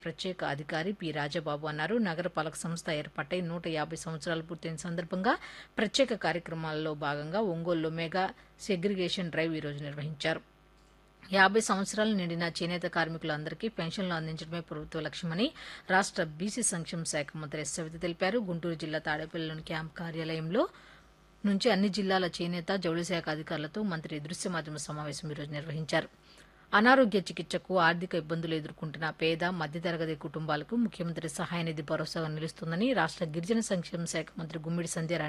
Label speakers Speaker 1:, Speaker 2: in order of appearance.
Speaker 1: ప్రత్యేక అధికారి పి రాజబాబు అన్నారు నగరపాలక సంస్థ ఏర్పాటై నూట యాభై సంవత్సరాలు పూర్తయిన సందర్భంగా ప్రత్యేక కార్యక్రమాల్లో భాగంగా ఒంగోలులో మెగా సెగ్రిగేషన్ డ్రైవ్ ఈరోజు నిర్వహించారు యాభై సంవత్సరాలు నిండిన చేనేత కార్మికులందరికీ పెన్షన్లు అందించడమే ప్రభుత్వ లక్ష్యమని రాష్ట్ర బీసీ సంక్షేమ శాఖ మంత్రి ఎస్ సవిత తెలిపారు గుంటూరు జిల్లా తాడేపల్లిలోని క్యాంప్ కార్యాలయంలో నుంచి అన్ని జిల్లాల చేనేత జౌళి శాఖ అధికారులతో మంత్రి దృశ్య మాధ్యమ సమావేశం ఈరోజు నిర్వహించారు అనారోగ్య చికిత్సకు ఆర్థిక ఇబ్బందులు ఎదుర్కొంటున్న పేద మధ్యతరగతి కుటుంబాలకు ముఖ్యమంత్రి సహాయ నిధి భరోసాగా నిలుస్తుందని రాష్ట్ర గిరిజన సంక్షేమ శాఖ మంత్రి గుమ్మిడి సంధ్యారాణి